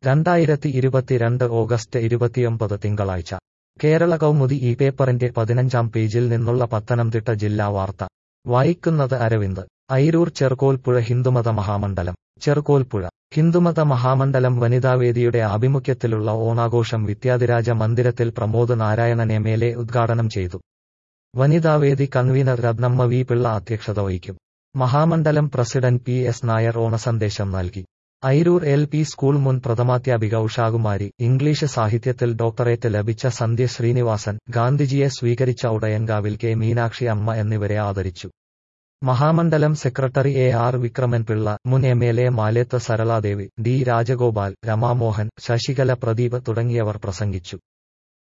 രണ്ടായിരത്തി ഇരുപത്തിരണ്ട് ഓഗസ്റ്റ് ഇരുപത്തിയൊമ്പത് തിങ്കളാഴ്ച കേരള കൗമുദി ഈ പേപ്പറിന്റെ പതിനഞ്ചാം പേജിൽ നിന്നുള്ള പത്തനംതിട്ട ജില്ലാ വാർത്ത വായിക്കുന്നത് അരവിന്ദ് ഐരൂർ ചെർക്കോൽപ്പുഴ ഹിന്ദുമത മഹാമണ്ഡലം ചെർക്കോൽപ്പുഴ ഹിന്ദുമത മഹാമണ്ഡലം വനിതാവേദിയുടെ ആഭിമുഖ്യത്തിലുള്ള ഓണാഘോഷം വിദ്യാധിരാജ മന്ദിരത്തിൽ Pramod Narayanan M L A ഉദ്ഘാടനം ചെയ്തു വനിതാവേദി കൺവീനർ രത്നമ്മ വി പിള്ള അധ്യക്ഷത വഹിക്കും മഹാമണ്ഡലം പ്രസിഡന്റ് പി എസ് നായർ ഓണസന്ദേശം നൽകി ഐരൂർ എൽ പി സ്കൂൾ മുൻ പ്രഥമാധ്യാപിക ഉഷാകുമാരി ഇംഗ്ലീഷ് സാഹിത്യത്തിൽ ഡോക്ടറേറ്റ് ലഭിച്ച സന്ധ്യ ശ്രീനിവാസൻ ഗാന്ധിജിയെ സ്വീകരിച്ച ഉടയൻകാവിൽ കെ മീനാക്ഷി അമ്മ എന്നിവരെ ആദരിച്ചു മഹാമണ്ഡലം secretary A R Vikraman Pillai മുൻ M L A Maleth Saraladevi D Rajagopal Ramamohan Sasikala Pradeep തുടങ്ങിയവർ പ്രസംഗിച്ചു